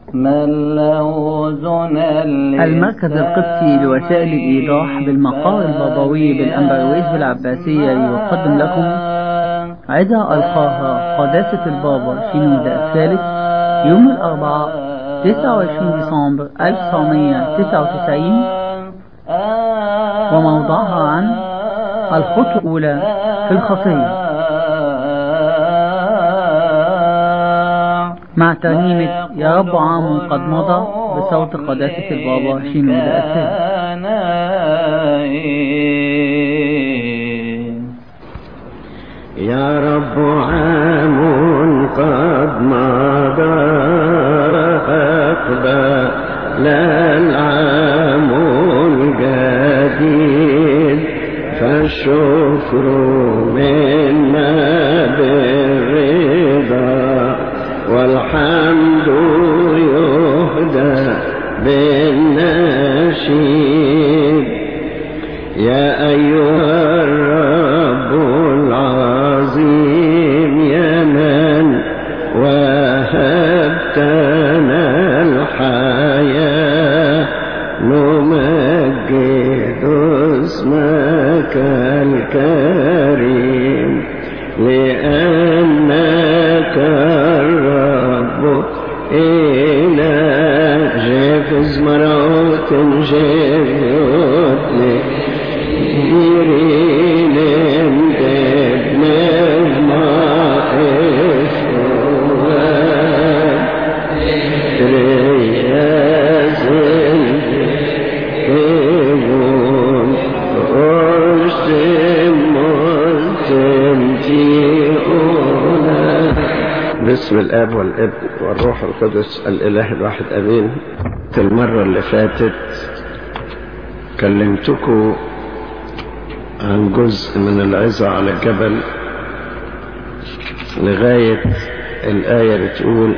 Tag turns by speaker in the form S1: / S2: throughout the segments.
S1: من له زنا
S2: المركز القبطي لوسائل الإيضاح بالمقال البابوي بالأمبرويز بالعباسية يقدم لكم عظة ألقاها قداسة البابا شنودة الثالث يوم الأربعاء 29 ديسمبر 1999 وموضوعها عن الخطوة الأولى في الخطية مع ترنيمة يا رب عام قد مضى بصوت قداسة البابا شنودة الثالث
S3: يا رب عام قد مضى أقبل العام الجديد فالشكر منا بالرضا والحمد يهدى بالنشيد يا أيها الرب العظيم يا من وهبتنا الحياة نمجد اسمك الكريم لأنك الرب إله جيفز مروت جيفوت يرين ابن ما رياز الكبون أرسم باسم الاب والابن والروح القدس الاله الواحد امين المرة اللي فاتت كلمتكم عن جزء من العظة على الجبل لغاية الآية بتقول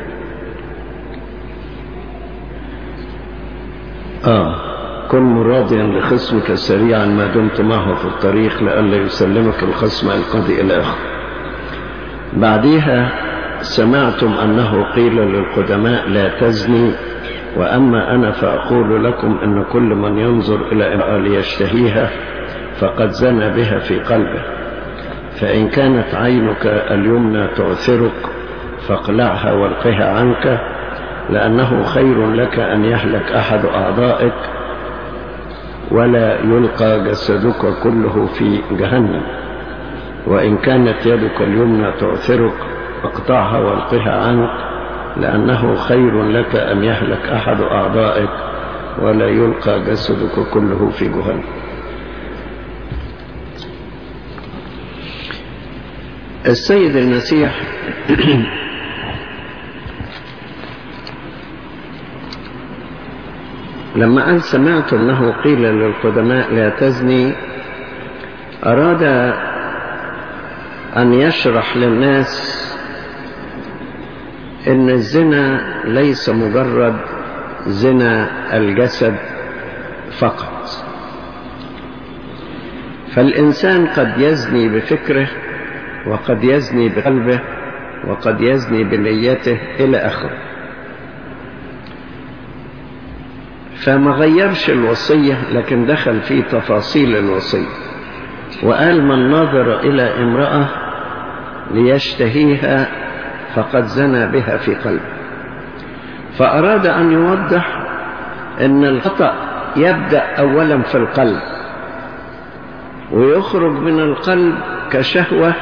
S3: آه كن مراضيا لخصمك سريعا ما دمت معه في الطريق لئلا يسلمك الخصم القاضي إلى آخره بعديها سمعتم أنه قيل للقدماء لا تزني وأما أنا فأقول لكم أن كل من ينظر إلى امرأة ليشتهيها فقد زنى بها في قلبه فإن كانت عينك اليمنى تعثرك فاقلعها والقها عنك لأنه خير لك أن يهلك أحد أعضائك ولا يلقى جسدك كله في جهنم وإن كانت يدك اليمنى تعثرك فاقطعها والقها عنك لأنه خير لك أن يهلك أحد أعضائك ولا يلقى جسدك كله في جهنم السيد المسيح لما قال سمعت أنه قيل للقدماء لا تزني أراد أن يشرح للناس ان الزنا ليس مجرد زنا الجسد فقط فالانسان قد يزني بفكره وقد يزني بقلبه وقد يزني بنيته الى اخره فما غيرش الوصيه لكن دخل في تفاصيل الوصيه وقال من نظر الى امراه ليشتهيها فقد زنى بها في قلبه فأراد أن يوضح أن الخطأ يبدأ أولا في القلب ويخرج من القلب كشهوة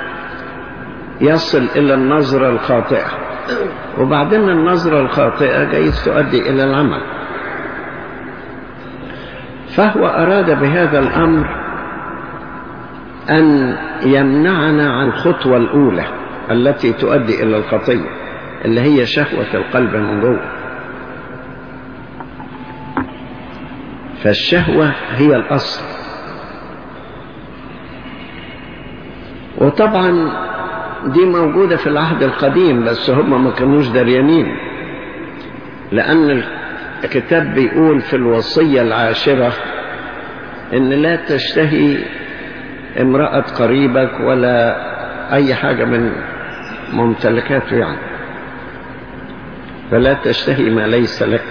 S3: يصل إلى النظرة الخاطئة وبعدين النظرة الخاطئة جايز تؤدي إلى العمل فهو أراد بهذا الأمر أن يمنعنا عن الخطوة الأولى التي تؤدي إلى الخطية اللي هي شهوة القلب من جوه فالشهوة هي الأصل وطبعا دي موجودة في العهد القديم بس هم ما كانوش دريانين لأن الكتاب بيقول في الوصية العاشرة إن لا تشتهي امرأة قريبك ولا أي حاجة من ممتلكاته يعني فلا تشتهي ما ليس لك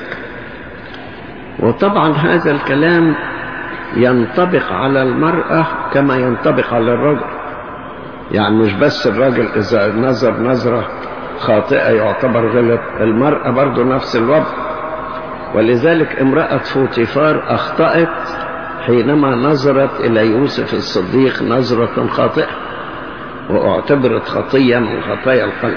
S3: وطبعا هذا الكلام ينطبق على المرأة كما ينطبق على الرجل يعني مش بس الراجل إذا نظر نظرة خاطئة يعتبر غلط المرأة برضو نفس الوضع ولذلك امرأة فوتيفار أخطأت حينما نظرت إلى يوسف الصديق نظرة خاطئة واعتبرت خطية من خطايا القلب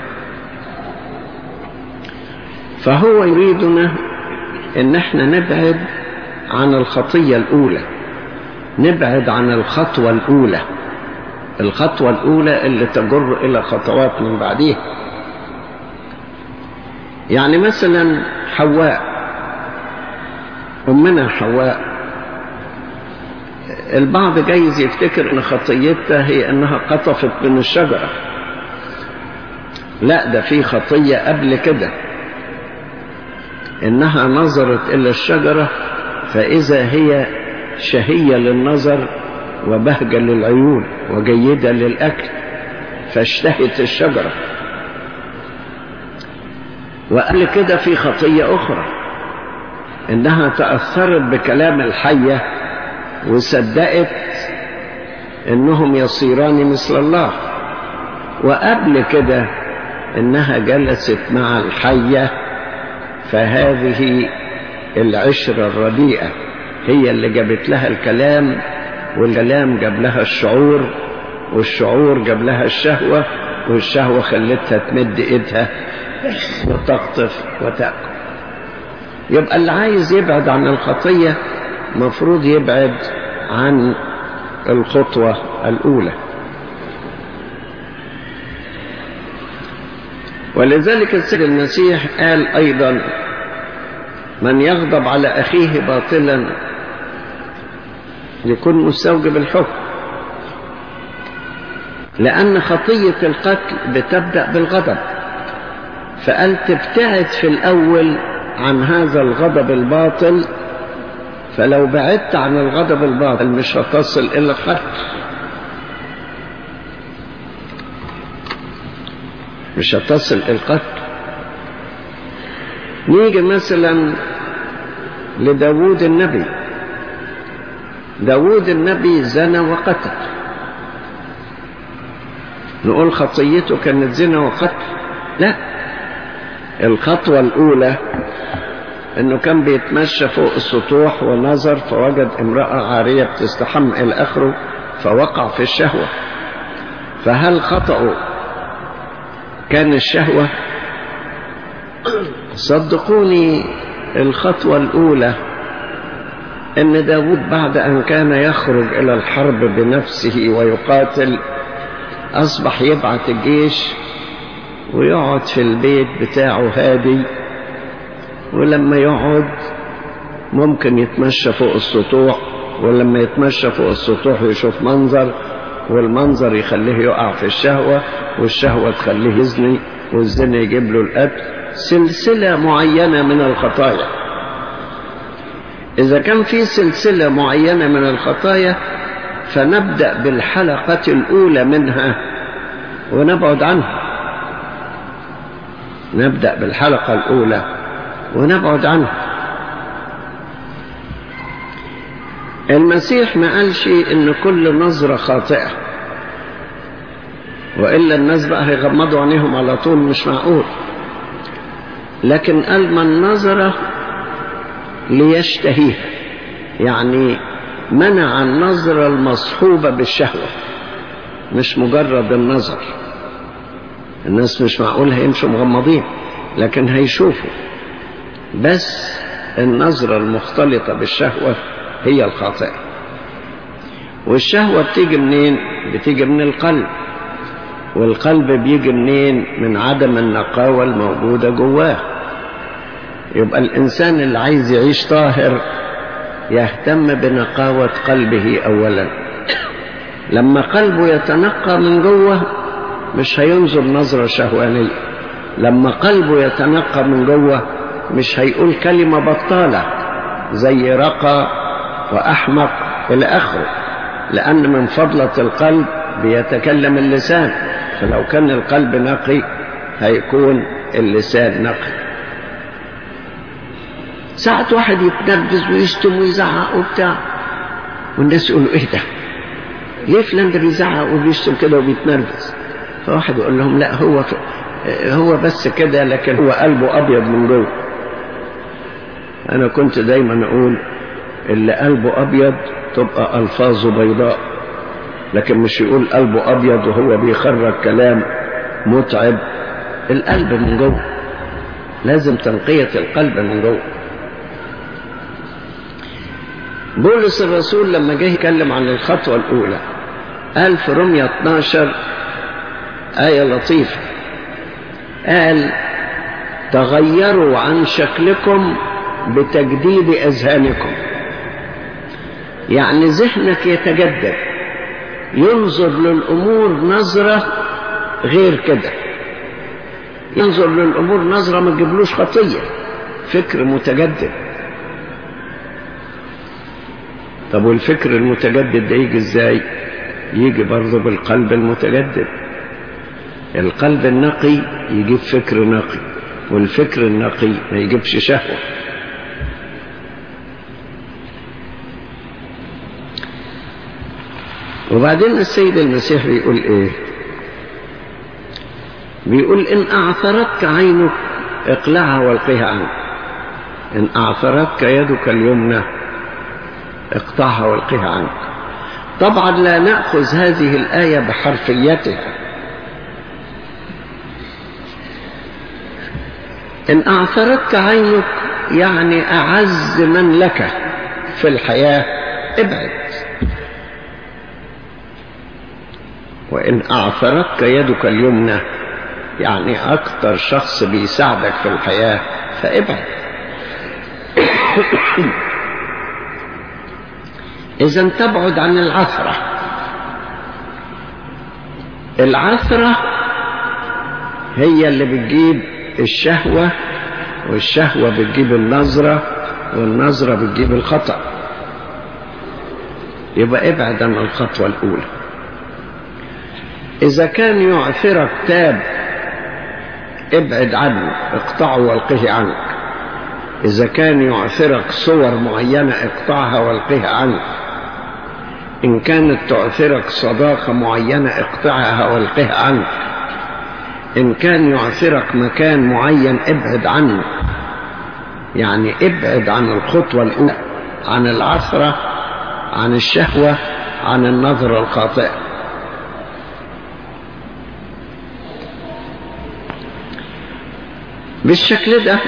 S3: فهو يريدنا ان احنا نبعد عن الخطية الاولى نبعد عن الخطوة الاولى الخطوة الاولى اللي تجر الى خطوات من بعديها يعني مثلا حواء امنا حواء البعض جايز يفتكر ان خطيتها هي انها قطفت من الشجرة لا ده في خطية قبل كده انها نظرت الى الشجرة فاذا هي شهية للنظر وبهجة للعيون وجيدة للاكل فاشتهت الشجرة وقبل كده في خطية اخرى انها تأثرت بكلام الحية وصدقت انهم يصيران مثل الله وقبل كده انها جلست مع الحية فهذه العشرة الرديئة هي اللي جابت لها الكلام والكلام جاب لها الشعور والشعور جاب لها الشهوة والشهوة خلتها تمد ايدها وتقطف وتأكل يبقى اللي عايز يبعد عن الخطية مفروض يبعد عن الخطوة الأولى ولذلك السيد المسيح قال أيضا من يغضب على أخيه باطلا يكون مستوجب الحكم لأن خطية القتل بتبدأ بالغضب فقال تبتعد في الأول عن هذا الغضب الباطل فلو بعدت عن الغضب الباطل مش هتصل إلى القتل مش هتصل إلى القتل نيجي مثلا لداود النبي داود النبي زنى وقتل نقول خطيته كانت زنا وقتل لا الخطوة الأولى انه كان بيتمشى فوق السطوح ونظر فوجد امرأة عارية بتستحم الى اخره فوقع في الشهوة فهل خطأه كان الشهوة صدقوني الخطوة الاولى ان داود بعد ان كان يخرج الى الحرب بنفسه ويقاتل اصبح يبعث الجيش ويقعد في البيت بتاعه هادي ولما يقعد ممكن يتمشى فوق السطوح ولما يتمشى فوق السطوح يشوف منظر والمنظر يخليه يقع في الشهوة والشهوة تخليه يزني والزنا يجيب له القتل سلسلة معينة من الخطايا إذا كان في سلسلة معينة من الخطايا فنبدأ بالحلقة الأولى منها ونبعد عنها نبدأ بالحلقة الأولى ونبعد عنها المسيح ما قالش ان كل نظرة خاطئة وإلا الناس بقى هيغمضوا عينيهم على طول مش معقول لكن قال من نظر ليشتهيها يعني منع النظرة المصحوبة بالشهوة مش مجرد النظر الناس مش معقول هيمشوا مغمضين لكن هيشوفوا بس النظرة المختلطة بالشهوة هي الخاطئة والشهوة بتيجي منين بتيجي من القلب والقلب بيجي منين من عدم النقاوة الموجودة جواه يبقى الإنسان اللي عايز يعيش طاهر يهتم بنقاوة قلبه أولا لما قلبه يتنقى من جوه مش هينظر نظرة شهوانية لما قلبه يتنقى من جوه مش هيقول كلمة بطالة زي رقى وأحمق إلى آخره لأن من فضلة القلب بيتكلم اللسان فلو كان القلب نقي هيكون اللسان نقي ساعة واحد يتنرفز ويشتم ويزعق وبتاع والناس يقولوا ايه ده ليه فلان ده بيزعق وبيشتم كده وبيتنرفز فواحد يقول لهم لا هو هو بس كده لكن هو قلبه ابيض من جوه انا كنت دايما اقول اللي قلبه ابيض تبقى الفاظه بيضاء لكن مش يقول قلبه ابيض وهو بيخرج كلام متعب القلب من جوه لازم تنقية القلب من جوه بولس الرسول لما جه يتكلم عن الخطوة الأولى قال في رمية 12 آية لطيفة قال تغيروا عن شكلكم بتجديد أذهانكم يعني ذهنك يتجدد ينظر للأمور نظرة غير كده ينظر للأمور نظرة ما تجيبلوش خطية فكر متجدد طب والفكر المتجدد ده يجي ازاي يجي برضه بالقلب المتجدد القلب النقي يجيب فكر نقي والفكر النقي ما يجيبش شهوة وبعدين السيد المسيح بيقول ايه بيقول ان اعثرتك عينك اقلعها والقها عنك ان اعثرتك يدك اليمنى اقطعها والقها عنك طبعا لا ناخذ هذه الايه بحرفيتها ان اعثرتك عينك يعني اعز من لك في الحياه ابعد وان اعثرتك يدك اليمنى يعني اكتر شخص بيساعدك في الحياه فابعد اذا تبعد عن العثره العثره هي اللي بتجيب الشهوه والشهوه بتجيب النظره والنظره بتجيب الخطا يبقى ابعد عن الخطوه الاولى اذا كان يعثرك تاب ابعد عنه اقطعه والقه عنك اذا كان يعثرك صور معينه اقطعها والقها عنك ان كانت تعثرك صداقه معينه اقطعها والقها عنك ان كان يعثرك مكان معين ابعد عنه يعني ابعد عن الخطوه الاولى عن العثره عن الشهوه عن النظره الخاطئه بالشكل ده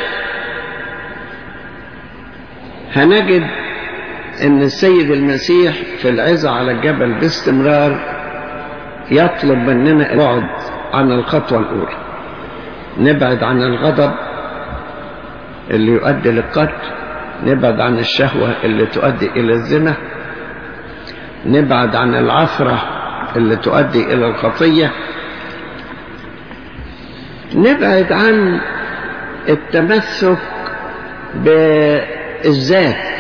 S3: هنجد ان السيد المسيح في العزة على الجبل باستمرار يطلب مننا البعد عن الخطوة الأولى نبعد عن الغضب اللي يؤدي للقتل نبعد عن الشهوة اللي تؤدي إلى الزنا نبعد عن العثرة اللي تؤدي إلى الخطية نبعد عن التمسك بالذات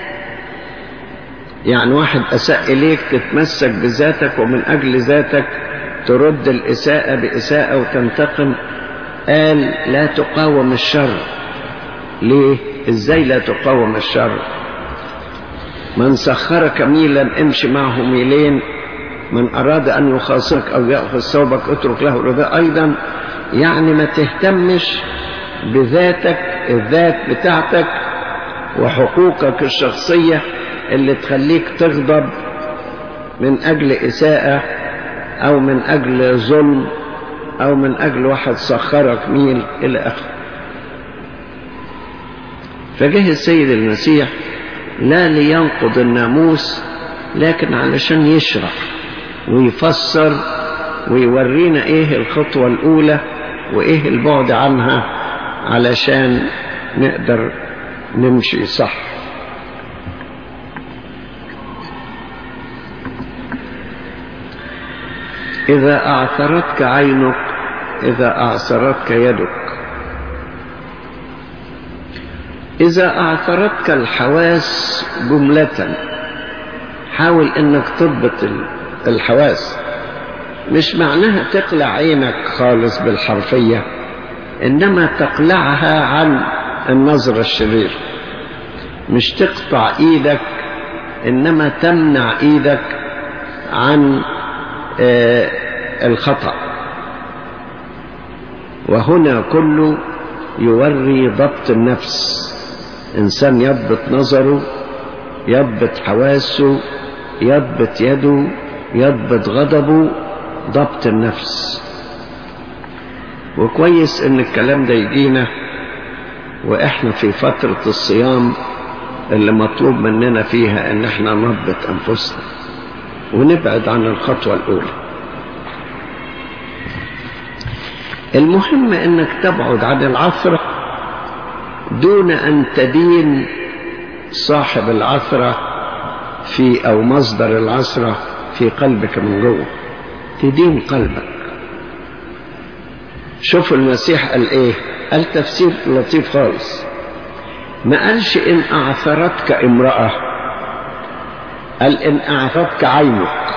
S3: يعني واحد أساء إليك تتمسك بذاتك ومن أجل ذاتك ترد الإساءة بإساءة وتنتقم قال لا تقاوم الشر ليه إزاي لا تقاوم الشر من سخرك ميلا امشي معه ميلين من أراد أن يخاصمك أو يأخذ ثوبك اترك له الرداء أيضا يعني ما تهتمش بذاتك الذات بتاعتك وحقوقك الشخصية اللي تخليك تغضب من أجل إساءة أو من أجل ظلم أو من أجل واحد سخرك ميل إلى آخره فجه السيد المسيح لا لينقض الناموس لكن علشان يشرح ويفسر ويورينا ايه الخطوة الاولى وايه البعد عنها علشان نقدر نمشي صح إذا أعثرتك عينك إذا أعثرتك يدك إذا أعثرتك الحواس جملة حاول إنك تضبط الحواس مش معناها تقلع عينك خالص بالحرفية إنما تقلعها عن النظرة الشريرة مش تقطع ايدك انما تمنع ايدك عن آه الخطأ وهنا كله يوري ضبط النفس انسان يضبط نظره يضبط حواسه يضبط يده يضبط غضبه ضبط النفس وكويس ان الكلام ده يجينا واحنا في فترة الصيام اللي مطلوب مننا فيها ان احنا نضبط انفسنا ونبعد عن الخطوة الاولى المهم انك تبعد عن العثرة دون ان تدين صاحب العثرة في او مصدر العثرة في قلبك من جوه تدين قلبك شوف المسيح قال ايه قال تفسير لطيف خالص ما قالش ان اعثرتك امرأة قال ان اعثرتك عينك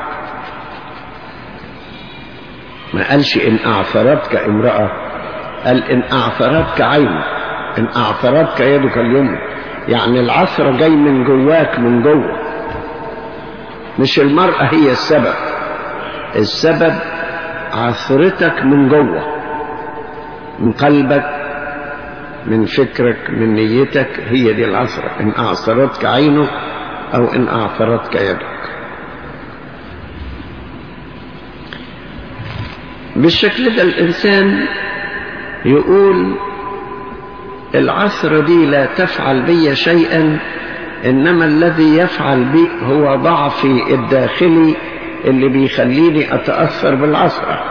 S3: ما قالش ان اعثرتك امرأة قال ان اعثرتك عينك ان اعثرتك يدك اليمنى يعني العثرة جاي من جواك من جوه مش المرأة هي السبب السبب عثرتك من جوه من قلبك من فكرك من نيتك هي دي العثرة إن أعثرتك عينك أو إن أعثرتك يدك بالشكل ده الإنسان يقول العثرة دي لا تفعل بي شيئا إنما الذي يفعل بي هو ضعفي الداخلي اللي بيخليني أتأثر بالعثرة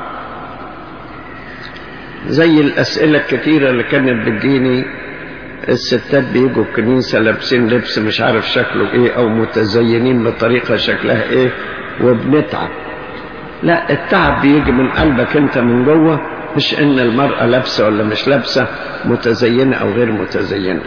S3: زي الأسئلة الكتيرة اللي كانت بتجيني الستات بيجوا الكنيسة لابسين لبس مش عارف شكله ايه او متزينين بطريقة شكلها ايه وبنتعب لا التعب بيجي من قلبك انت من جوه مش ان المرأة لابسة ولا مش لابسة متزينة او غير متزينة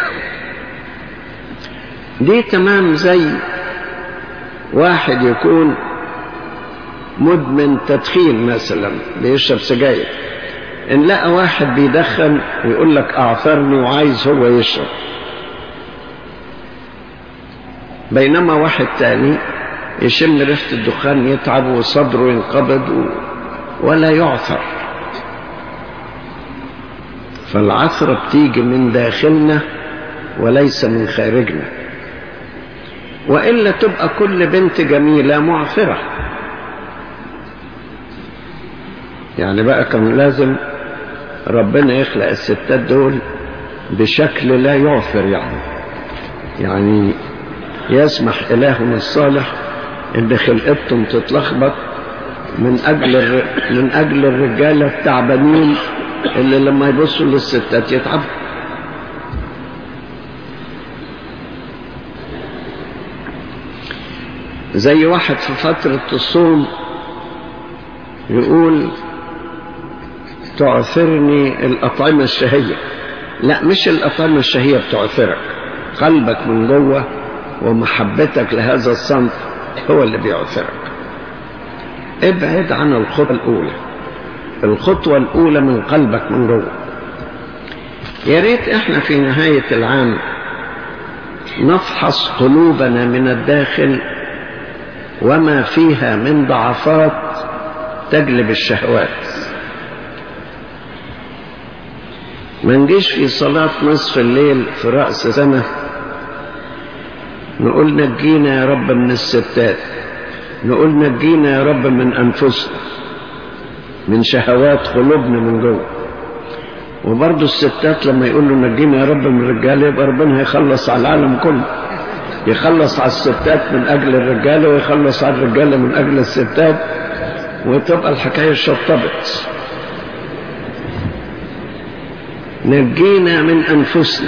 S3: دي تمام زي واحد يكون مدمن تدخين مثلا بيشرب سجاير ان لقى واحد بيدخن ويقول لك اعثرني وعايز هو يشرب بينما واحد تاني يشم ريحة الدخان يتعب وصدره ينقبض و... ولا يعثر فالعثرة بتيجي من داخلنا وليس من خارجنا وإلا تبقى كل بنت جميلة معثرة يعني بقى كان لازم ربنا يخلق الستات دول بشكل لا يعثر يعني يعني يسمح إلهنا الصالح إن خلقتهم تتلخبط من أجل الر... من أجل الرجالة التعبانين اللي لما يبصوا للستات يتعبوا زي واحد في فترة الصوم يقول تعثرني الأطعمة الشهية لا مش الأطعمة الشهية بتعثرك قلبك من جوه ومحبتك لهذا الصنف هو اللي بيعثرك ابعد عن الخطوة الأولى الخطوة الأولى من قلبك من جوه يا ريت احنا في نهاية العام نفحص قلوبنا من الداخل وما فيها من ضعفات تجلب الشهوات ما نجيش في صلاة نصف الليل في رأس سنة نقول نجينا يا رب من الستات نقول نجينا يا رب من أنفسنا من شهوات قلوبنا من جوه وبرضه الستات لما يقولوا نجينا يا رب من الرجال يبقى ربنا هيخلص على العالم كله يخلص على الستات من أجل الرجال ويخلص على الرجال من أجل الستات وتبقى الحكاية شطبت نجينا من أنفسنا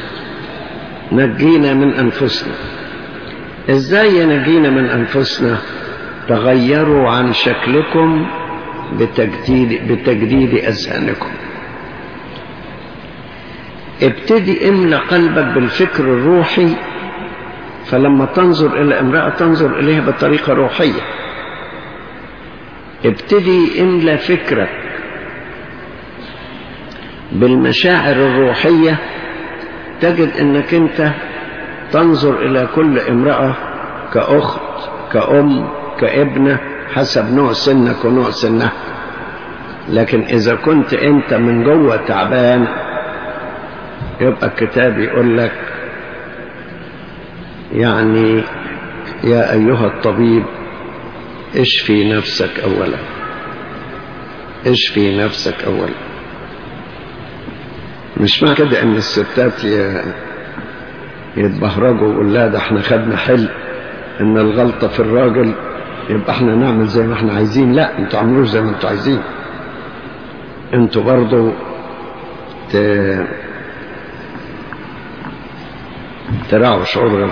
S3: نجينا من أنفسنا إزاي نجينا من أنفسنا تغيروا عن شكلكم بتجديد, بتجديد أذهانكم ابتدي املى قلبك بالفكر الروحي فلما تنظر إلى امرأة تنظر إليها بطريقة روحية ابتدي املى فكرك بالمشاعر الروحية تجد انك انت تنظر الى كل امرأة كأخت كأم كابنة حسب نوع سنك ونوع سنها لكن اذا كنت انت من جوه تعبان يبقى الكتاب يقول لك يعني يا ايها الطبيب اشفي نفسك اولا اشفي نفسك اولا مش معنى كده ان الستات يتبهرجوا ويقول لا ده احنا خدنا حل ان الغلطة في الراجل يبقى احنا نعمل زي ما احنا عايزين لا انتوا عملوش زي ما انتوا عايزين انتوا برضو ت... تراعوا شعور غلط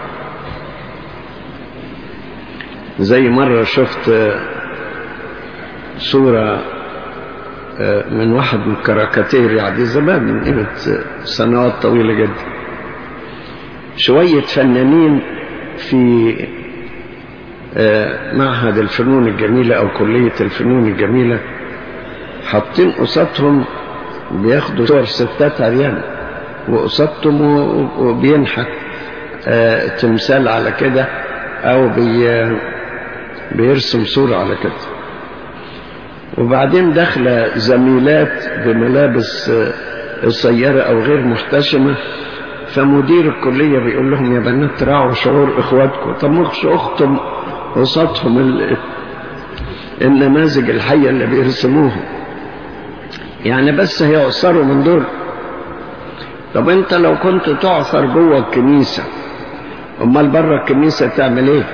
S3: زي مرة شفت صورة من واحد من الكراكاتير يعني زمان من قيمة سنوات طويلة جدا شوية فنانين في معهد الفنون الجميلة أو كلية الفنون الجميلة حاطين قصادهم بياخدوا صور ستات عريانة وقصادهم وبينحت تمثال على كده أو بي بيرسم صورة على كده وبعدين داخلة زميلات بملابس قصيرة أو غير محتشمة فمدير الكلية بيقول لهم يا بنات تراعوا شعور إخواتكم طب مخش أختم قصادهم النماذج الحية اللي بيرسموهم يعني بس هيعصروا من دول طب انت لو كنت تعصر جوه الكنيسة امال بره الكنيسة تعمل ايه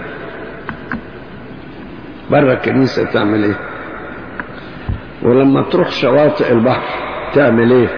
S3: بره الكنيسة تعمل ايه ولما تروح شواطئ البحر تعمل ايه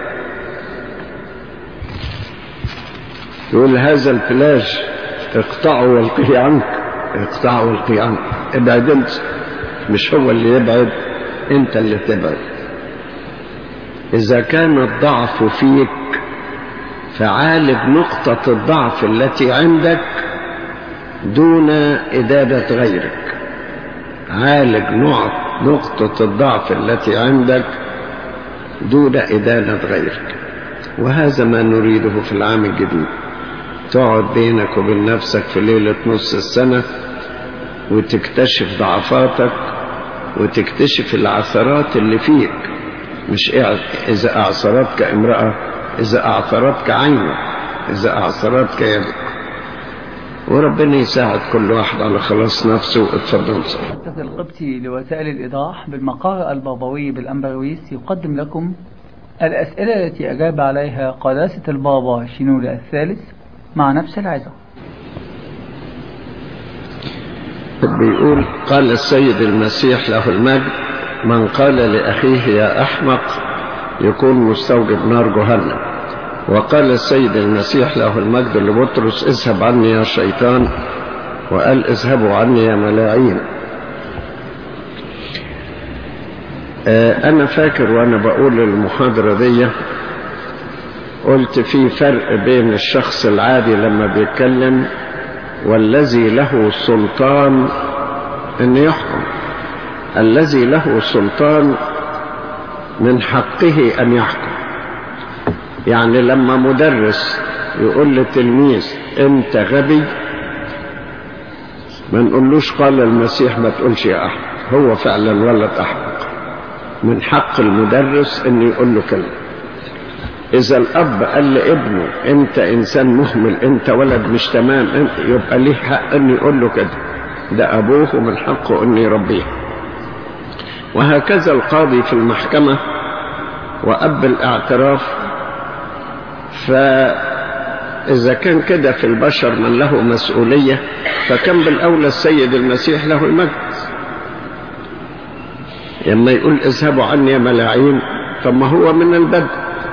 S3: يقول هذا البلاج اقطعه والقيه عنك اقطعه والقيه عنك ابعد انت مش هو اللي يبعد انت اللي تبعد اذا كان الضعف فيك فعالج نقطة الضعف التي عندك دون إدابة غيرك عالج نقطة الضعف التي عندك دون إدانة غيرك وهذا ما نريده في العام الجديد تقعد بينك وبين نفسك في ليلة نص السنة وتكتشف ضعفاتك وتكتشف العثرات اللي فيك مش إذا أعثرتك امرأة إذا أعثرتك عينك إذا أعثرتك يدك وربنا يساعد كل واحد على خلاص نفسه اتفضل
S2: المؤسسة القبطي لوسائل الإيضاح بالمقر البابوي بالأمبرويس يقدم لكم الأسئلة التي أجاب عليها قداسة البابا شينولا الثالث مع نفس العظة
S3: بيقول قال السيد المسيح له المجد من قال لأخيه يا أحمق يكون مستوجب نار جهنم وقال السيد المسيح له المجد لبطرس اذهب عني يا شيطان وقال اذهبوا عني يا ملاعين أنا فاكر وأنا بقول المحاضرة دي قلت في فرق بين الشخص العادي لما بيتكلم والذي له سلطان أن يحكم الذي له سلطان من حقه أن يحكم يعني لما مدرس يقول لتلميذ أنت غبي ما نقولوش قال المسيح ما تقولش يا أحمق هو فعلا ولد أحمق من حق المدرس أن يقول له كلمة إذا الأب قال لابنه أنت إنسان مهمل أنت ولد مش تمام أنت يبقى ليه حق أن يقول له كده ده أبوه ومن حقه أن يربيه وهكذا القاضي في المحكمة وأب الاعتراف فإذا كان كده في البشر من له مسؤولية فكان بالأولى السيد المسيح له المجد لما يقول اذهبوا عني يا ملاعين طب ما هو من البدء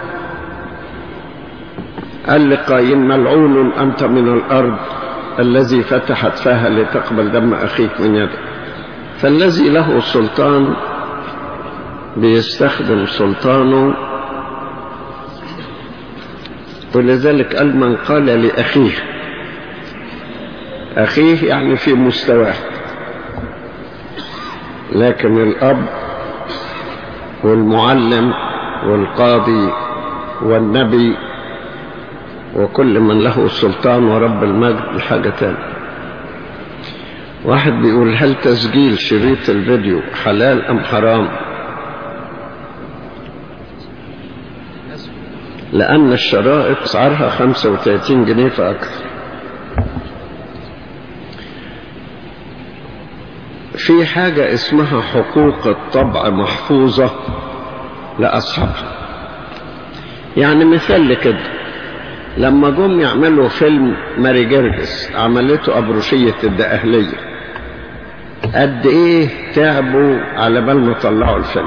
S3: قال لقايين ملعون أنت من الأرض الذي فتحت فاها لتقبل دم أخيك من يدك فالذي له سلطان بيستخدم سلطانه ولذلك قال من قال لأخيه أخيه يعني في مستواه لكن الأب والمعلم والقاضي والنبي وكل من له سلطان ورب المجد حاجة تانية واحد بيقول هل تسجيل شريط الفيديو حلال أم حرام لأن الشرائط أسعارها 35 جنيه فأكثر في حاجة اسمها حقوق الطبع محفوظة لأصحابها يعني مثال لكده لما جم يعملوا فيلم ماري جرجس عملته أبروشية الدقهلية قد ايه تعبوا على بال ما طلعوا الفيلم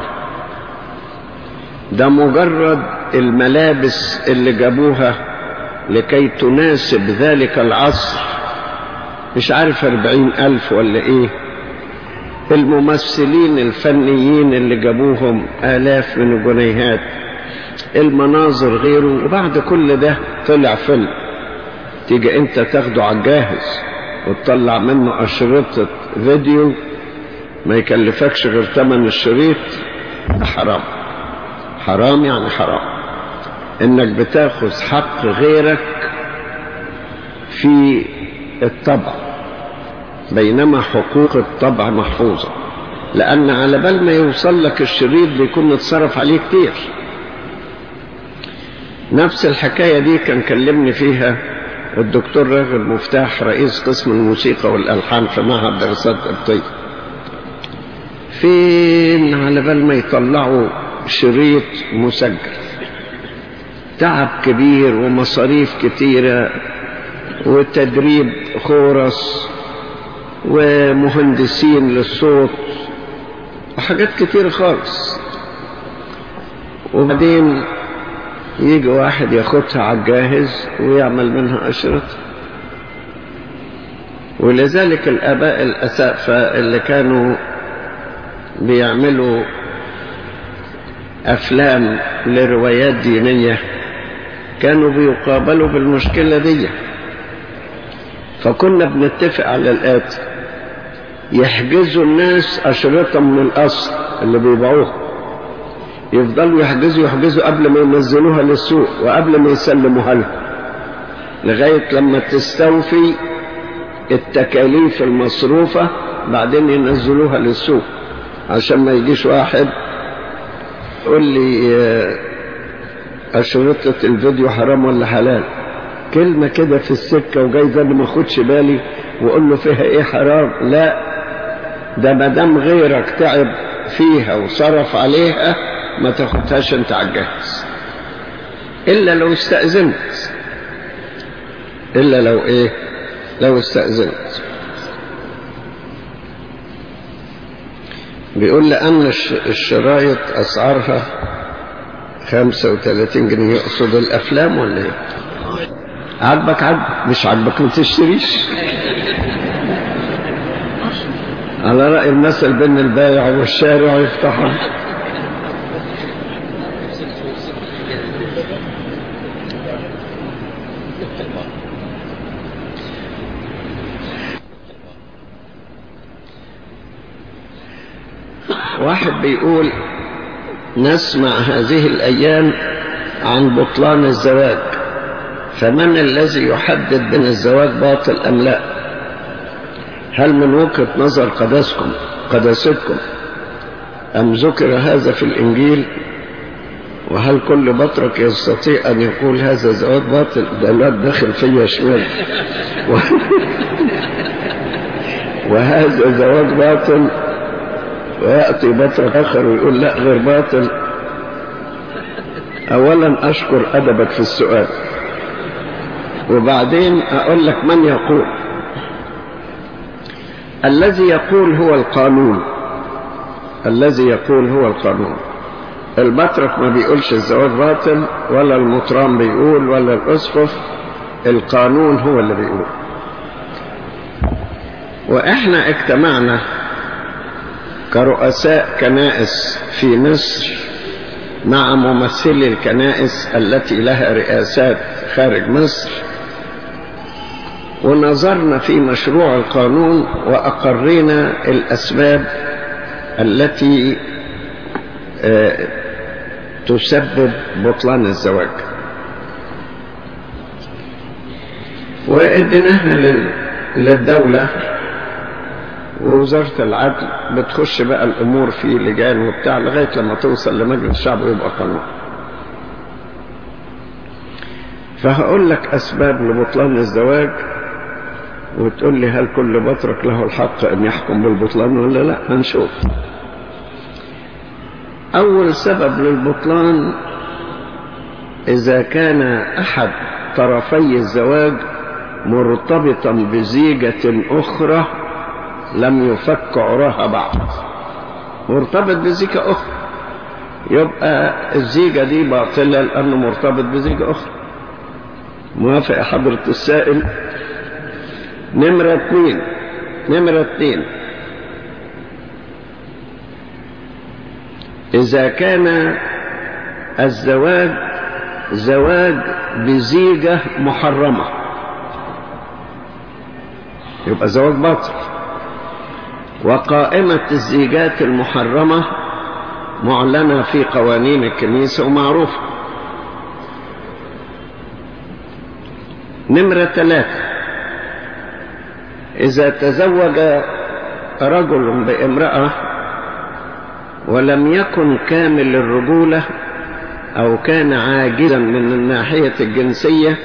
S3: ده مجرد الملابس اللي جابوها لكي تناسب ذلك العصر مش عارف أربعين ألف ولا ايه الممثلين الفنيين اللي جابوهم آلاف من الجنيهات المناظر غيره وبعد كل ده طلع فيلم تيجي انت تاخده على الجاهز وتطلع منه أشرطة فيديو ما يكلفكش غير ثمن الشريط حرام حرام يعني حرام انك بتاخذ حق غيرك في الطبع بينما حقوق الطبع محفوظة لأن على بال ما يوصل لك الشريط بيكون اتصرف عليه كتير نفس الحكاية دي كان كلمني فيها الدكتور راغب مفتاح رئيس قسم الموسيقى والألحان في معهد دراسات قبطية فين على بال ما يطلعوا شريط مسجل تعب كبير ومصاريف كتيرة وتدريب خورس ومهندسين للصوت وحاجات كتير خالص وبعدين يجي واحد ياخدها على الجاهز ويعمل منها أشرطة ولذلك الآباء الأسافة اللي كانوا بيعملوا أفلام لروايات دينية كانوا بيقابلوا بالمشكلة دي فكنا بنتفق على الآتي يحجزوا الناس أشرطة من الأصل اللي بيبيعوها يفضلوا يحجزوا يحجزوا قبل ما ينزلوها للسوق وقبل ما يسلموها لهم لغاية لما تستوفي التكاليف المصروفة بعدين ينزلوها للسوق عشان ما يجيش واحد يقول لي أشرطة الفيديو حرام ولا حلال كلمة كده في السكة وجايزة اللي ما اخدش بالي وأقول له فيها إيه حرام لا ده ما دام غيرك تعب فيها وصرف عليها ما تاخدهاش انت على الجاهز الا لو استأذنت الا لو ايه لو استأذنت بيقول لأن الشرايط أسعارها 35 جنيه يقصد الأفلام ولا إيه؟ عجبك عجبك مش عجبك ما تشتريش على رأي المثل بين البائع والشارع يفتحها واحد بيقول نسمع هذه الأيام عن بطلان الزواج فمن الذي يحدد بين الزواج باطل أم لا هل من وجهة نظر قداسكم قداستكم أم ذكر هذا في الإنجيل وهل كل بطرك يستطيع أن يقول هذا زواج باطل ده الواد داخل فيا شمال و... وهذا زواج باطل ويأتي بطرك آخر ويقول لا غير باطل أولا أشكر أدبك في السؤال وبعدين أقول لك من يقول الذي يقول هو القانون الذي يقول هو القانون البطرك ما بيقولش الزواج باطل ولا المطران بيقول ولا الأسقف القانون هو اللي بيقول وإحنا اجتمعنا كرؤساء كنائس في مصر مع ممثلي الكنائس التي لها رئاسات خارج مصر ونظرنا في مشروع القانون وأقرينا الأسباب التي تسبب بطلان الزواج واديناها لل... للدولة ووزارة العدل بتخش بقى الأمور في لجان وبتاع لغاية لما توصل لمجلس الشعب ويبقى قانون فهقول لك أسباب لبطلان الزواج وتقول لي هل كل بطرك له الحق أن يحكم بالبطلان ولا لا هنشوف أول سبب للبطلان إذا كان أحد طرفي الزواج مرتبطا بزيجة أخرى لم يفك عراها بعد مرتبط بزيجة أخرى يبقى الزيجة دي باطلة لأنه مرتبط بزيجة أخرى موافق يا حضرة السائل نمرة اثنين نمرة اثنين إذا كان الزواج زواج بزيجة محرمة يبقى زواج باطل وقائمة الزيجات المحرمة معلنة في قوانين الكنيسة ومعروفة نمرة ثلاثة إذا تزوج رجل بامرأة ولم يكن كامل الرجولة أو كان عاجزا من الناحية الجنسية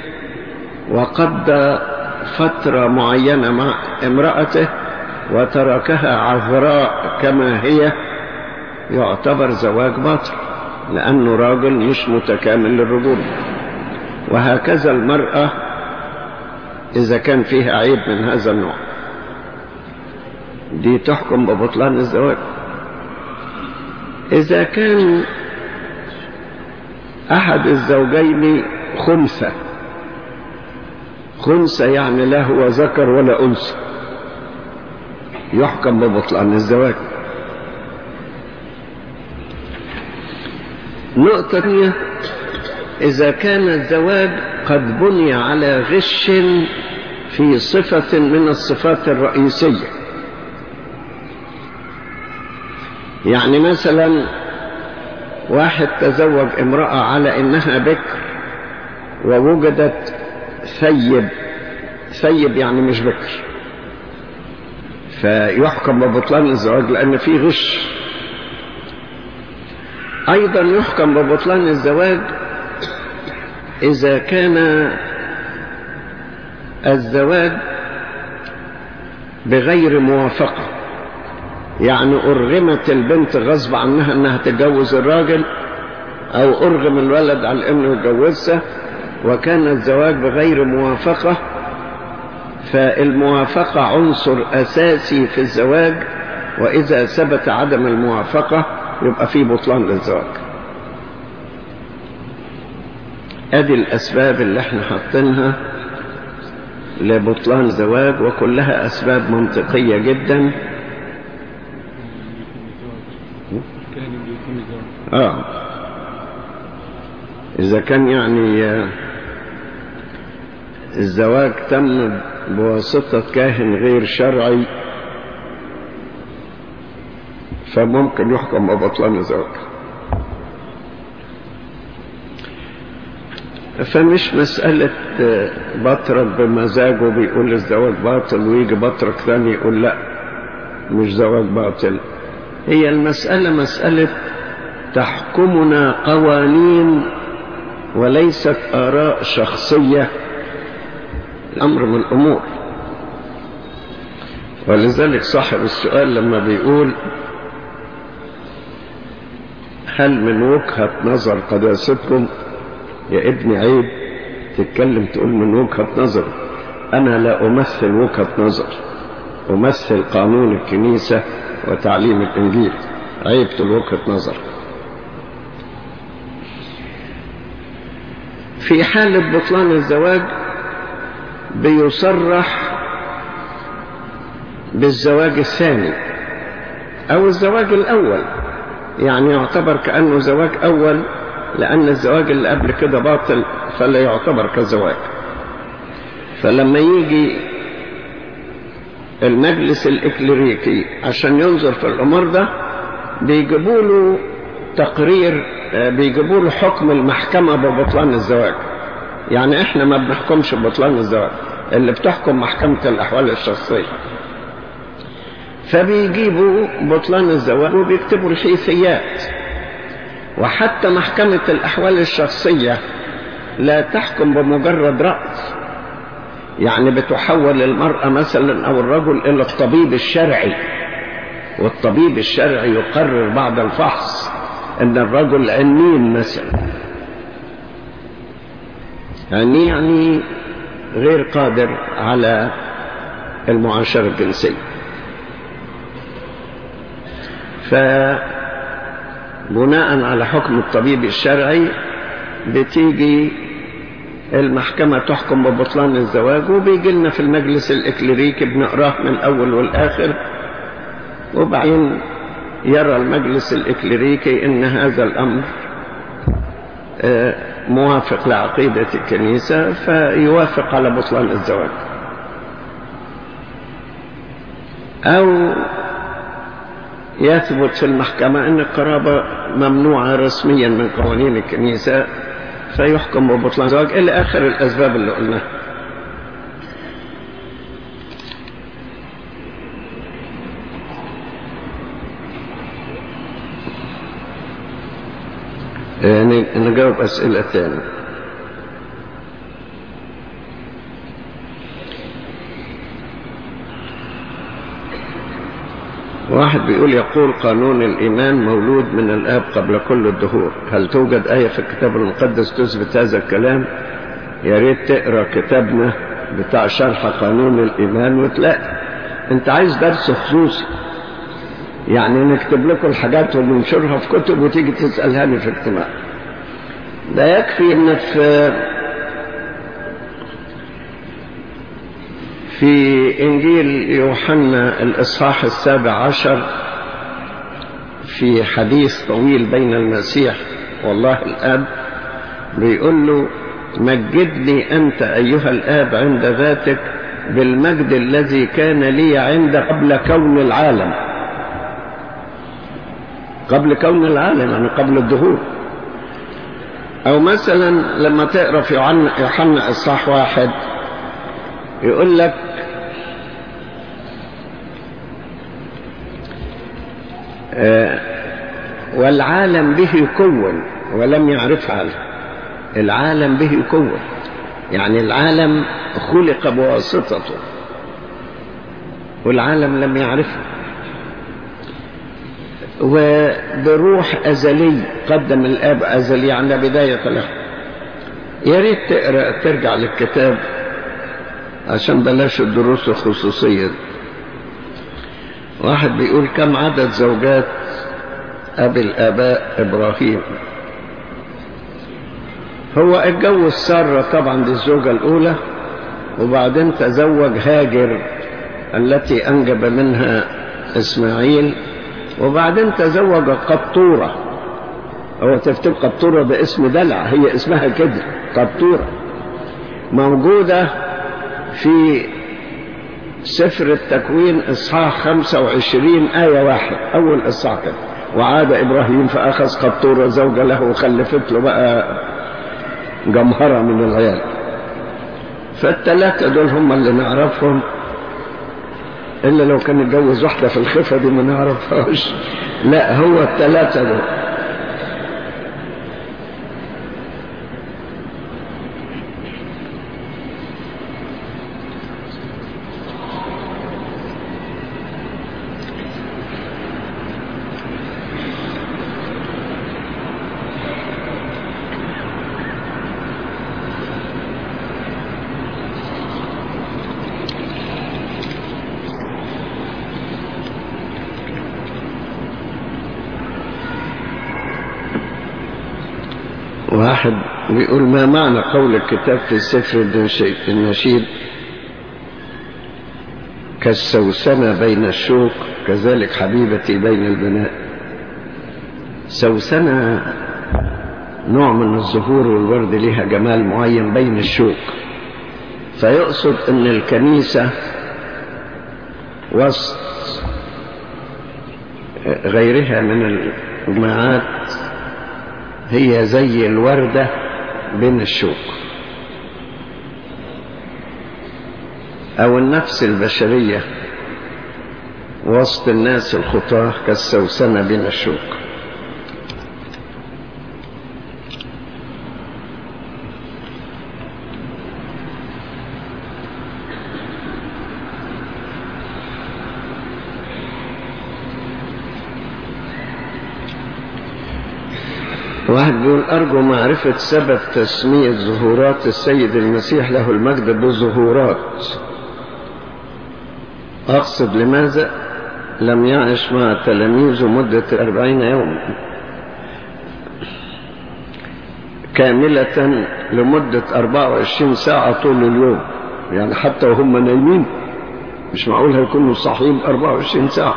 S3: وقضى فترة معينة مع امرأته وتركها عذراء كما هي يعتبر زواج باطل لأنه راجل مش متكامل للرجولة وهكذا المرأة إذا كان فيها عيب من هذا النوع دي تحكم ببطلان الزواج إذا كان أحد الزوجين خنثى خنثى يعني لا هو ذكر ولا أنثى يحكم ببطلان الزواج نقطة ثانية إذا كان الزواج قد بني على غش في صفة من الصفات الرئيسية يعني مثلا واحد تزوج امرأة على إنها بكر ووجدت ثيب ثيب يعني مش بكر فيحكم ببطلان الزواج لأن فيه غش أيضا يحكم ببطلان الزواج إذا كان الزواج بغير موافقة يعني أرغمت البنت غصب عنها أنها تتجوز الراجل أو أرغم الولد على أنه يتجوزها وكان الزواج بغير موافقة فالموافقة عنصر أساسي في الزواج وإذا ثبت عدم الموافقة يبقى في بطلان للزواج ادي الاسباب اللي احنا حاطينها لبطلان الزواج وكلها اسباب منطقيه جدا اه اذا كان يعني الزواج تم بواسطه كاهن غير شرعي فممكن يحكم ببطلان الزواج فمش مسألة بطرك بمزاجه بيقول الزواج باطل ويجي بطرك ثاني يقول لا مش زواج باطل هي المسألة مسألة تحكمنا قوانين وليست آراء شخصية الأمر من الأمور ولذلك صاحب السؤال لما بيقول هل من وجهة نظر قداستكم يا ابني عيب تتكلم تقول من وجهة نظر أنا لا أمثل وجهة نظر أمثل قانون الكنيسة وتعليم الإنجيل عيب تقول وجهة نظر في حالة بطلان الزواج بيصرح بالزواج الثاني أو الزواج الأول يعني يعتبر كأنه زواج أول لأن الزواج اللي قبل كده باطل فلا يعتبر كزواج فلما يجي المجلس الإكليريكي عشان ينظر في الأمر ده بيجيبوا له تقرير بيجيبوا له حكم المحكمة ببطلان الزواج يعني احنا ما بنحكمش ببطلان الزواج اللي بتحكم محكمة الأحوال الشخصية فبيجيبوا بطلان الزواج وبيكتبوا الحيثيات وحتى محكمة الأحوال الشخصية لا تحكم بمجرد رأي يعني بتحول المرأة مثلا أو الرجل إلى الطبيب الشرعي والطبيب الشرعي يقرر بعد الفحص أن الرجل عنين مثلا يعني يعني غير قادر على المعاشرة الجنسية فبناء على حكم الطبيب الشرعي بتيجي المحكمة تحكم ببطلان الزواج وبيجي لنا في المجلس الإكليريكي بنقراه من الأول والآخر وبعدين يرى المجلس الإكليريكي إن هذا الأمر موافق لعقيدة الكنيسة فيوافق على بطلان الزواج أو يثبت في المحكمة أن القرابة ممنوعة رسميا من قوانين الكنيسة فيحكم ببطلان الزواج إلى آخر الأسباب اللي قلناها يعني نجاوب أسئلة تانية واحد بيقول يقول قانون الإيمان مولود من الآب قبل كل الدهور هل توجد آية في الكتاب المقدس تثبت هذا الكلام يا ريت تقرا كتابنا بتاع شرح قانون الإيمان وتلاقي أنت عايز درس خصوصي يعني نكتب لكم الحاجات وننشرها في كتب وتيجي تسألها في اجتماع ده يكفي ان في في انجيل يوحنا الاصحاح السابع عشر في حديث طويل بين المسيح والله الاب بيقول له مجدني انت ايها الاب عند ذاتك بالمجد الذي كان لي عندك قبل كون العالم قبل كون العالم يعني قبل الدهور او مثلا لما تقرا في يوحنا اصحاح واحد يقول لك آه والعالم به كون ولم يعرف عالم العالم به كون يعني العالم خلق بواسطته والعالم لم يعرفه وبروح أزلي قدم الآب أزلي على بداية له يا ريت تقرأ ترجع للكتاب عشان بلاش الدروس الخصوصية دي. واحد بيقول كم عدد زوجات أبي الآباء إبراهيم هو اتجوز سارة طبعا دي الزوجة الأولى وبعدين تزوج هاجر التي أنجب منها إسماعيل وبعدين تزوج قطورة هو تفتكر قطورة ده اسم دلع هي اسمها كده قطورة موجودة في سفر التكوين إصحاح 25 آية واحد أول إصحاح كده وعاد إبراهيم فأخذ قطورة زوجة له وخلفت له بقى جمهرة من العيال فالثلاثة دول هم اللي نعرفهم إلا لو كان اتجوز واحدة في الخفة دي ما نعرفهاش لا هو الثلاثة دول واحد بيقول ما معنى قول الكتاب في سفر النشيد كالسوسنة بين الشوك كذلك حبيبتي بين البناء سوسنة نوع من الزهور والورد لها جمال معين بين الشوك فيقصد ان الكنيسة وسط غيرها من الجماعات هي زي الوردة بين الشوك أو النفس البشرية وسط الناس الخطاة كالسوسنة بين الشوك واحد بيقول أرجو معرفة سبب تسمية ظهورات السيد المسيح له المجد بظهورات أقصد لماذا لم يعش مع تلاميذه مدة أربعين يوما كاملة لمدة أربعة وعشرين ساعة طول اليوم يعني حتى وهم نايمين مش معقول هيكونوا صاحيين أربعة وعشرين ساعة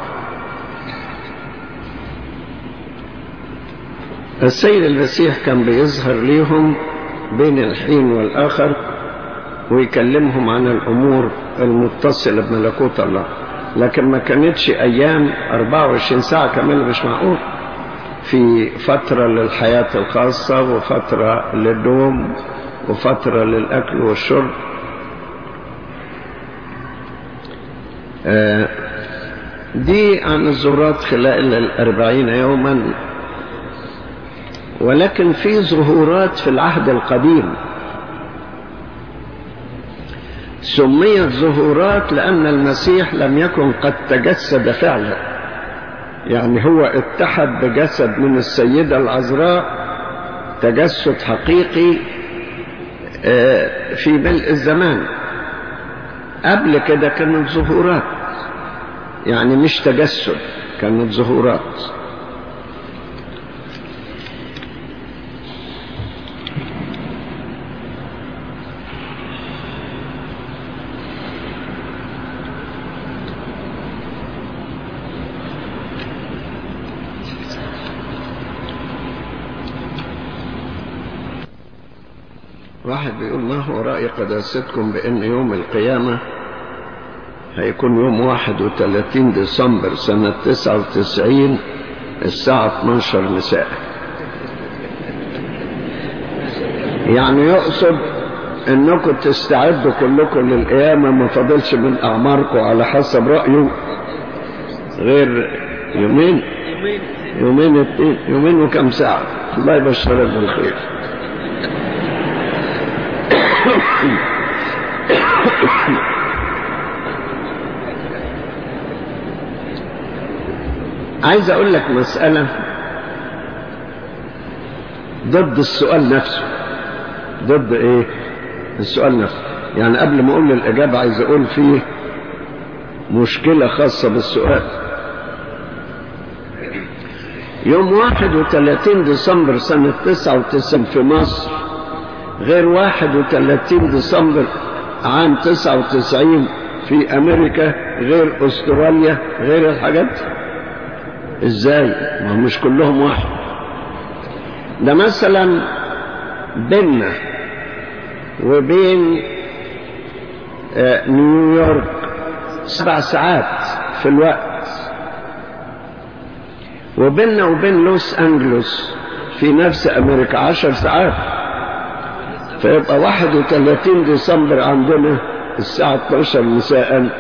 S3: السيد المسيح كان بيظهر ليهم بين الحين والآخر ويكلمهم عن الأمور المتصلة بملكوت الله لكن ما كانتش أيام 24 ساعة كاملة مش معقول في فترة للحياة الخاصة وفترة للنوم وفترة للأكل والشرب دي عن الزهرات خلال الأربعين يوما ولكن في ظهورات في العهد القديم سميت ظهورات لأن المسيح لم يكن قد تجسد فعلا يعني هو اتحد بجسد من السيدة العذراء تجسد حقيقي في ملء الزمان قبل كده كانت ظهورات يعني مش تجسد كانت ظهورات واحد بيقول ما هو رأي قداستكم بأن يوم القيامة هيكون يوم 31 ديسمبر سنة 99 الساعة 12 مساء يعني يقصد انكم تستعدوا كلكم للقيامة ما فاضلش من اعماركم على حسب رأيه غير يومين يومين اتنين يومين وكم ساعة الله يبشرك بالخير عايز اقول لك مسألة ضد السؤال نفسه ضد ايه السؤال نفسه يعني قبل ما اقول الاجابة عايز اقول فيه مشكلة خاصة بالسؤال يوم 31 ديسمبر سنة 99 في مصر غير 31 ديسمبر عام 99 في امريكا غير استراليا غير الحاجات ازاي ما مش كلهم واحد ده مثلا بيننا وبين نيويورك سبع ساعات في الوقت وبيننا وبين لوس انجلوس في نفس امريكا عشر ساعات فيبقى 31 ديسمبر عندنا الساعة 12 مساء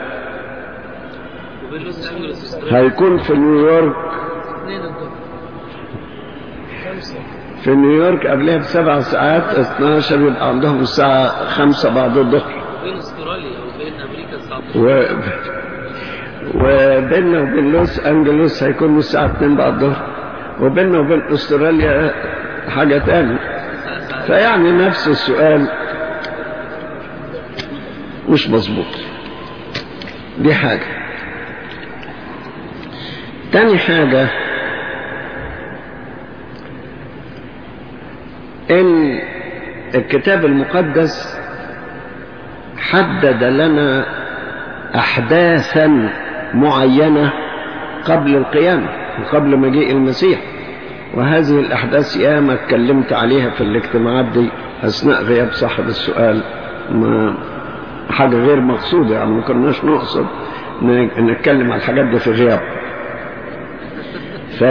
S3: هيكون في نيويورك في نيويورك قبلها بسبع ساعات 12 يبقى عندهم الساعة 5 بعد الظهر
S4: بين استراليا وبين امريكا الساعه
S3: و... وبيننا وبين لوس انجلوس هيكون الساعة 2 بعد الظهر وبيننا وبين استراليا حاجة تانية فيعني نفس السؤال مش مظبوط دي حاجة تاني حاجة ان الكتاب المقدس حدد لنا احداثا معينة قبل القيامة وقبل مجيء المسيح وهذه الأحداث ياما اتكلمت عليها في الاجتماعات دي أثناء غياب صاحب السؤال ما حاجة غير مقصودة يعني ما كناش نقصد نتكلم على الحاجات دي في غياب ف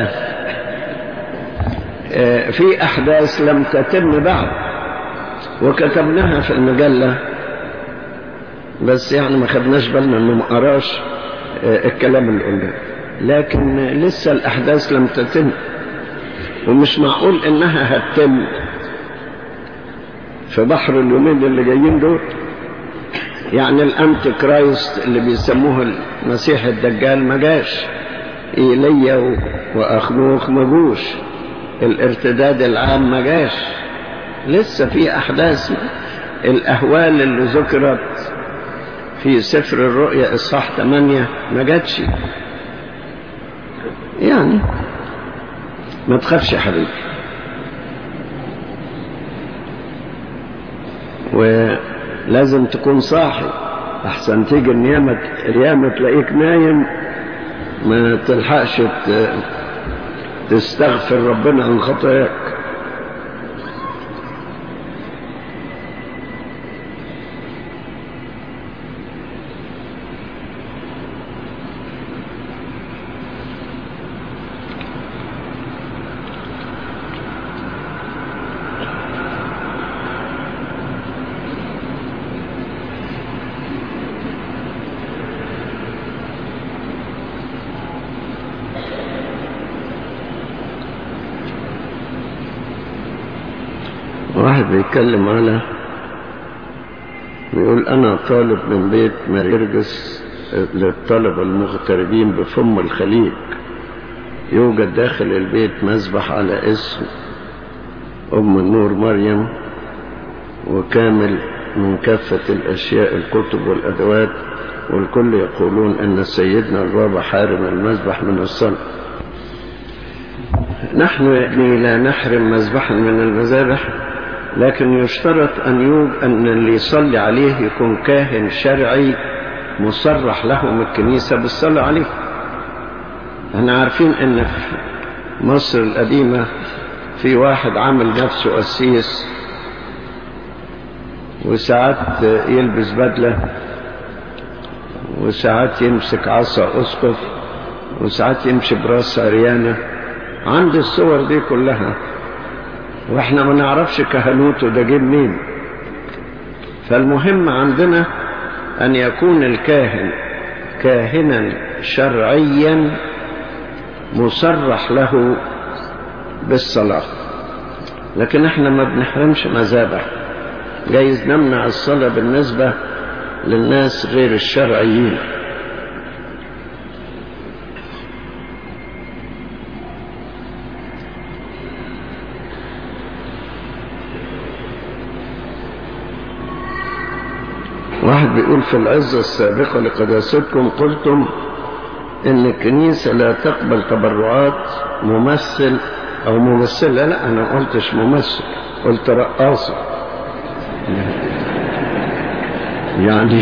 S3: في أحداث لم تتم بعد وكتبناها في المجلة بس يعني ما خدناش بالنا انه ما قراش آه، الكلام اللي قلناه لكن آه، لسه الاحداث لم تتم ومش معقول انها هتتم في بحر اليومين اللي جايين دول يعني الانتي كرايست اللي بيسموه المسيح الدجال ما جاش ايليا و- واخنوخ ما جوش الارتداد العام ما جاش لسه في احداث الاهوال اللي ذكرت في سفر الرؤيا اصحاح 8 ما جاتش يعني ما تخافش يا حبيبي ولازم تكون صاحي احسن تيجي النيامة اليامة تلاقيك نايم ما تلحقش ت- تستغفر ربنا عن خطاياك واحد بيتكلم على بيقول أنا طالب من بيت ماريرجس للطلبة المغتربين بفم الخليج يوجد داخل البيت مذبح على اسم أم النور مريم وكامل من كافة الأشياء الكتب والأدوات والكل يقولون أن سيدنا البابا حارم المذبح من الصلاة نحن يعني لا نحرم مذبحا من المذابح لكن يشترط أن يوج أن اللي يصلي عليه يكون كاهن شرعي مصرح له من الكنيسة بالصلاة عليه احنا عارفين ان في مصر القديمة في واحد عامل نفسه قسيس وساعات يلبس بدلة وساعات يمسك عصا أسقف وساعات يمشي براس عريانة عند الصور دي كلها واحنا ما نعرفش كهنوته ده جه منين فالمهم عندنا ان يكون الكاهن كاهنا شرعيا مصرح له بالصلاة لكن احنا ما بنحرمش مذابح جايز نمنع الصلاة بالنسبة للناس غير الشرعيين واحد بيقول في العزة السابقة لقداستكم قلتم ان الكنيسة لا تقبل تبرعات ممثل او ممثلة لا انا ما قلتش ممثل قلت رقاصة يعني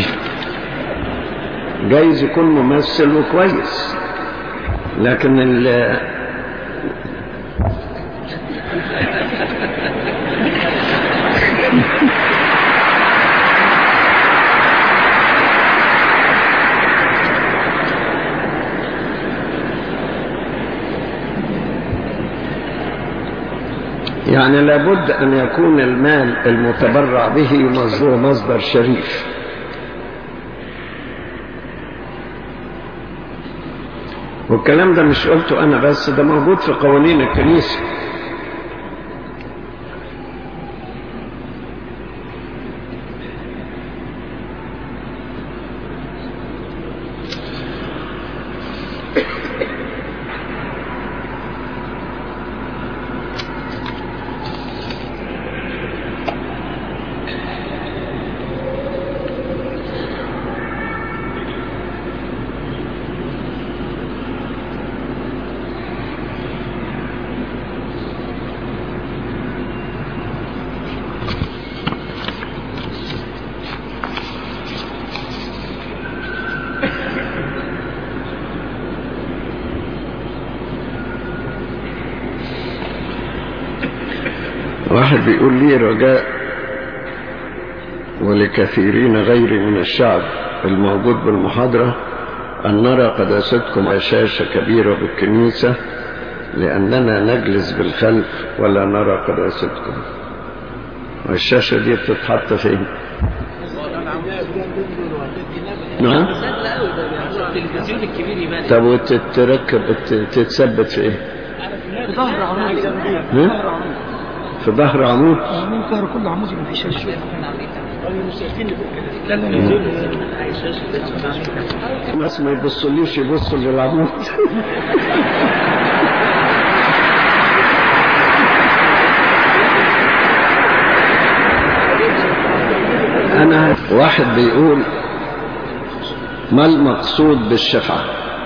S3: جايز يكون ممثل وكويس لكن ال يعني لابد أن يكون المال المتبرع به مصدر مصدر شريف والكلام ده مش قلته أنا بس ده موجود في قوانين الكنيسة واحد بيقول لي رجاء ولكثيرين غيري من الشعب الموجود بالمحاضرة أن نرى قداستكم على شاشة كبيرة بالكنيسة لأننا نجلس بالخلف ولا نرى قداستكم والشاشة دي بتتحط فين نعم
S4: سهل قوي ده يعني التلفزيون الكبير يبان
S3: طب وتتركب ت- تتثبت في ايه؟
S5: ظهر عمود
S3: ها؟ في ظهر عمود
S5: عمود ظهر كله عمود ما فيش شاشه
S3: الناس ما يبصليش يبصوا للعمود أنا واحد بيقول ما المقصود بالشفاعة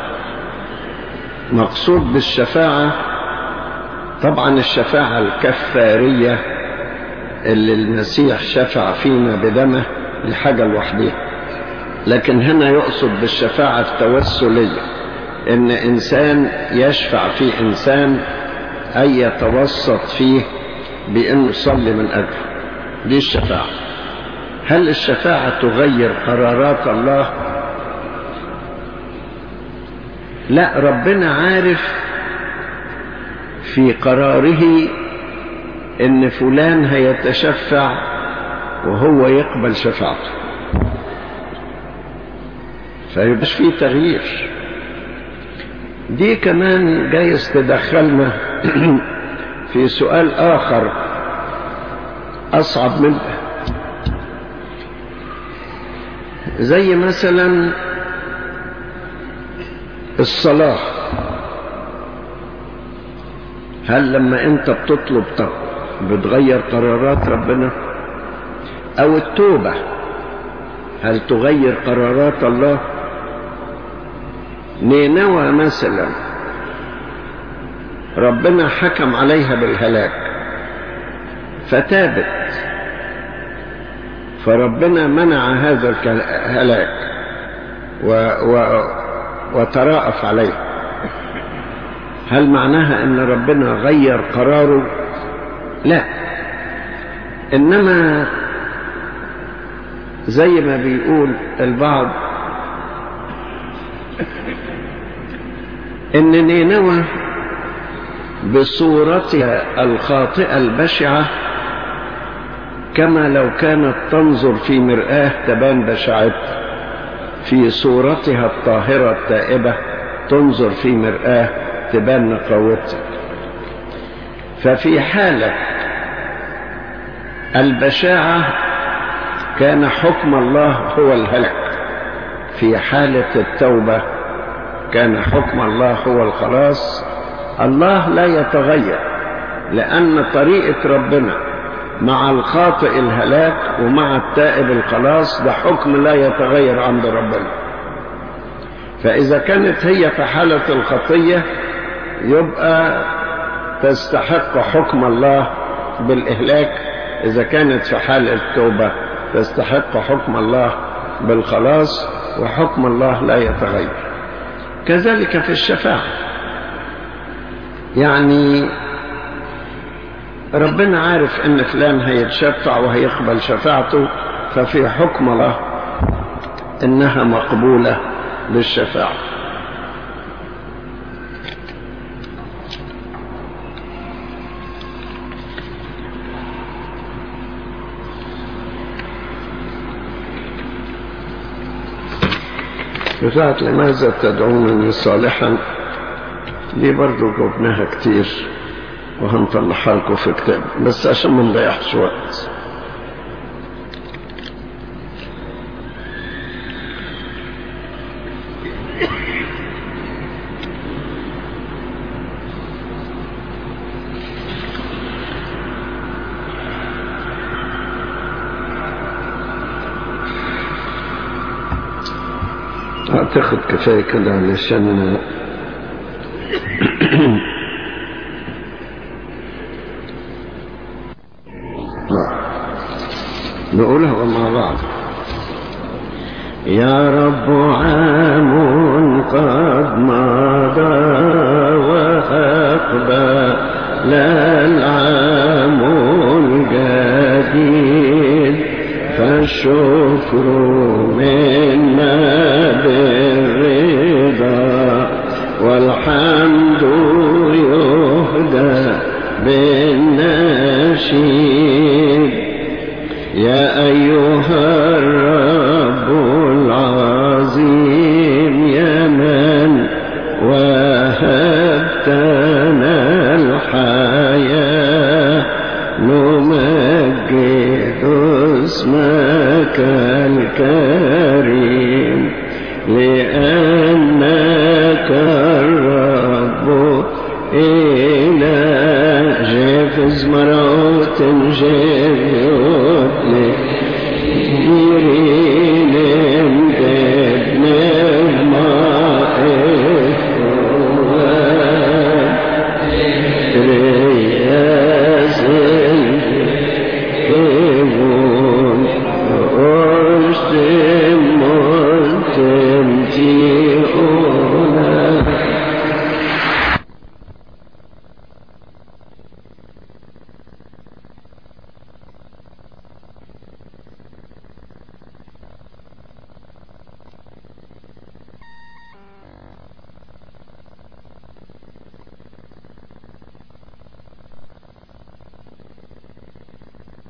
S3: مقصود بالشفاعة طبعا الشفاعة الكفارية اللي المسيح شفع فينا بدمه دي حاجة لوحديها لكن هنا يقصد بالشفاعة التوسلية ان انسان يشفع في انسان اي يتوسط فيه بانه يصلي من اجله دي الشفاعة هل الشفاعة تغير قرارات الله لا ربنا عارف في قراره ان فلان هيتشفع وهو يقبل شفاعته فيبقاش فيه تغيير دي كمان جايز تدخلنا في سؤال آخر أصعب منه زي مثلا الصلاة هل لما أنت بتطلب طب بتغير قرارات ربنا أو التوبة هل تغير قرارات الله نينوى مثلا ربنا حكم عليها بالهلاك فتابت فربنا منع هذا الهلاك و و وتراءف عليه هل معناها ان ربنا غير قراره لا انما زي ما بيقول البعض ان نينوى بصورتها الخاطئه البشعه كما لو كانت تنظر في مرآة تبان بشاعتها في صورتها الطاهرة التائبة تنظر في مرآة تبان نقاوتها ففي حالة البشاعة كان حكم الله هو الهلك في حالة التوبة كان حكم الله هو الخلاص الله لا يتغير لأن طريقة ربنا مع الخاطئ الهلاك ومع التائب الخلاص ده حكم لا يتغير عند ربنا فإذا كانت هي في حالة الخطية يبقى تستحق حكم الله بالإهلاك إذا كانت في حالة التوبة تستحق حكم الله بالخلاص وحكم الله لا يتغير كذلك في الشفاعة يعني ربنا عارف ان فلان هيتشفع وهيقبل شفاعته ففي حكم الله انها مقبولة للشفاعة بتاعت لماذا تدعونني صالحا دي برضو جبناها كتير وهنطلعها لكم في كتاب بس عشان ما نضيعش وقت اعتقد كفايه كده علشان نقولها مع بعض يا رب عام قد مضى وأقبل العام الجديد فالشكر منا بالرضا والحمد يهدى بالنشيد يا أيها الرب الكريم لأن